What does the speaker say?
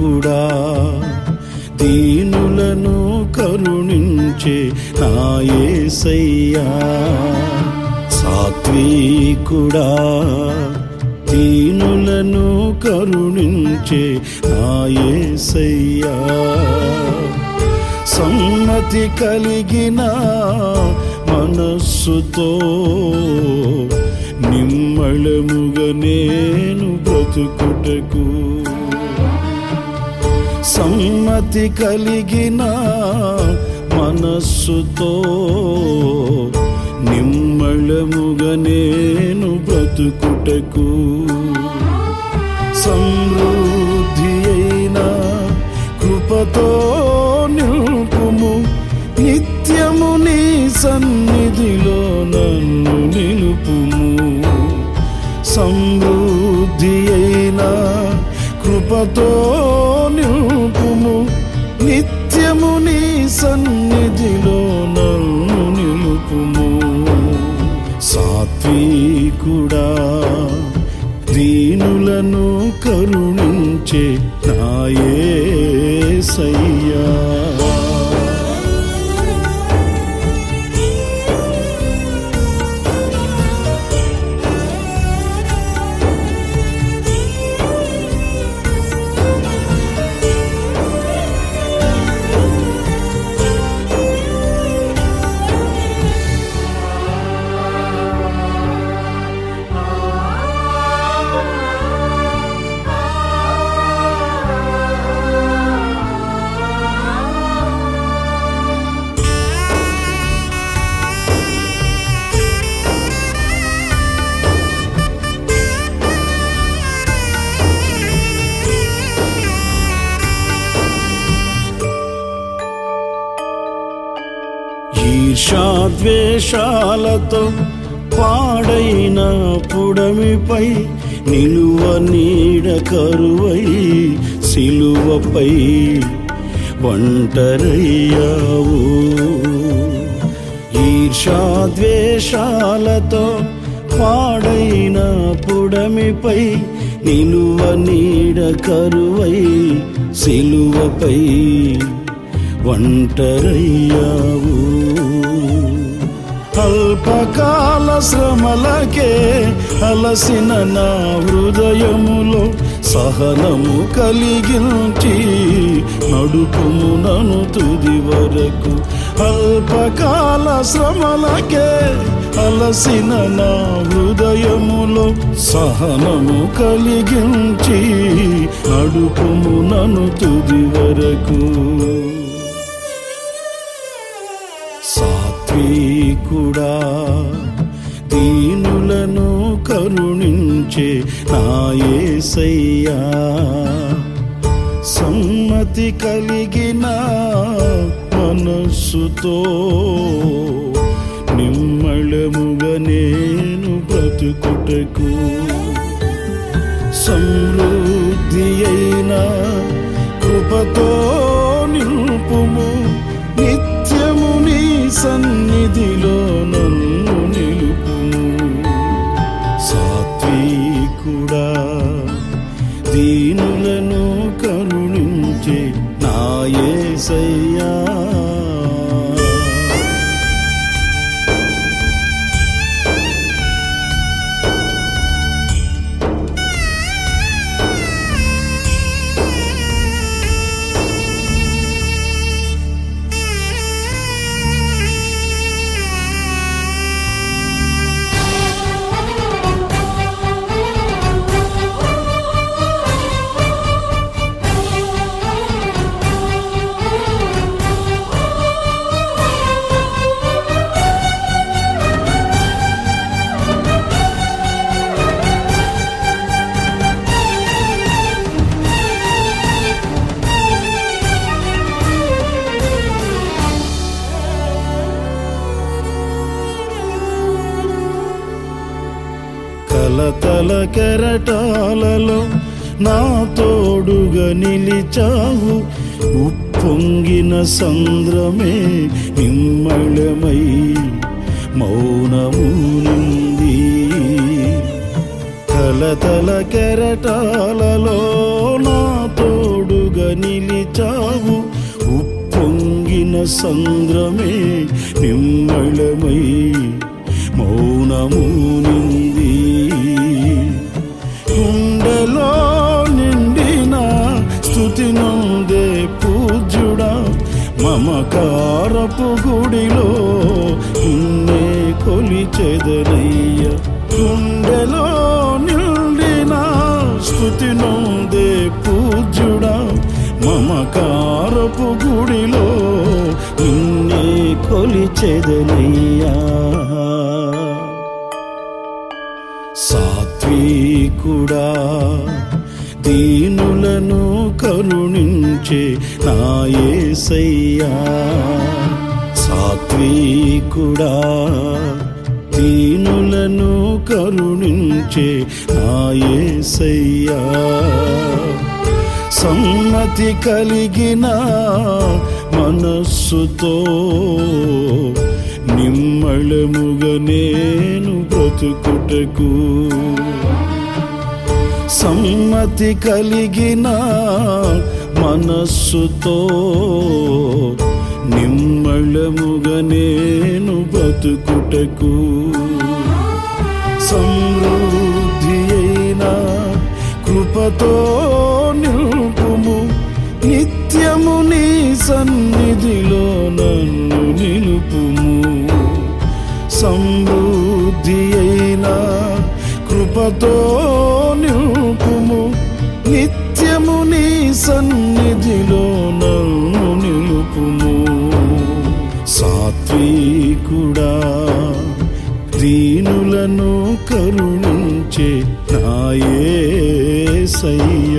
సాత్వికుడా దీనులను కరుణించే నాయసయ్యా సాత్వికుడా దీనులను కరుణించే నాయసయ్యా సమ్మతి కలిగిన మనస్సుతో నిమ్మళముగా నేను బ్రతుకుటకు సమ్మతి కలిగిన మనస్సుతో నిమ్మళముగా నేను బ్రతుకుటకు సమృద్ధి అయిన కృపతో నిలుపుము నిత్యము నీ సన్నిధిలో నన్ను నిలుపుము సమృద్ధి అయిన కృపతో నిలుపుము నిత్యము నీ సన్నిధిలో నన్ను నిలుపుము సాత్వికుడా దీనులను కరుణించే నాయసయ్యా ఈర్షాద్వేషాలతో పాడైన పుడమిపై నిలువ నీడ కరువై సిలువపై ఒంటరయ్యావు ఈర్షాద్వేషాలతో పాడైన పుడమిపై నిలువ నీడ కరువై సిలువపై ఒంటరయ్యావు అల్పకాల శ్రమలకే అలసిన నా హృదయములో సహనము కలిగించి నడుపుము నను తుది వరకు అల్పకాల శ్రమలకే అలసిన నా హృదయములో సహనము కలిగించి నడుపుము నను తుది వరకు సాత్వికుడా దీనులను కరుణించే నాయసయ్యా సమ్మతి కలిగిన మనస్సుతో నిమ్మళముగా నేను బ్రతుకుటకు సమృద్ధి అయిన కృపతో నిలుపుము నిత్యము నీ సన్నిధిలో నన్ను నిలుపుము సాత్వికుడా దీనులను కరుణించే నాయసయ్యా కలతల కెరటాలలో నా తోడుగా నిలిచావు ఉప్పొంగిన సంద్రమే నిమ్మళమై మౌనము నింది కలతల కెరటాలలో నా తోడుగా నిలిచావు ఉప్పొంగిన సంద్రమే నిమ్మళమై మౌనము నింది గుండెలో నిండిన స్థుతి నొందే పూజ్యుడా మమకారపు గుడిలో నిన్నే కొలిచెదనయ్య గుండెలో నిండిన స్థుతి నొందే పూజ్యుడా మమకారపు గుడిలో నిన్నే కొలిచెదనయ్యా సాత్వికుడా దీనులను కరుణించే నాయసయ్యా సాత్వికుడా దీనులను కరుణించే నాయసయ్యా సమ్మతి కలిగిన మనస్సుతో నిమ్మళముగా నేను బ్రతుకుటకు సమ్మతి కలిగిన మనస్సుతో నిమ్మళముగా నేను బ్రతుకుటకు సమృద్ధి అయిన కృపతో నిలుపుము నిత్యము నీ సన్నిధిలో నన్ను నిలుపుము సమృద్ధి అయిన కృపతో నిలుపుము నిత్యము నీ సన్నిధిలో నన్ను నిలుపుము సాత్వికుడా దీనులను కరుణించే నాయసయ్యా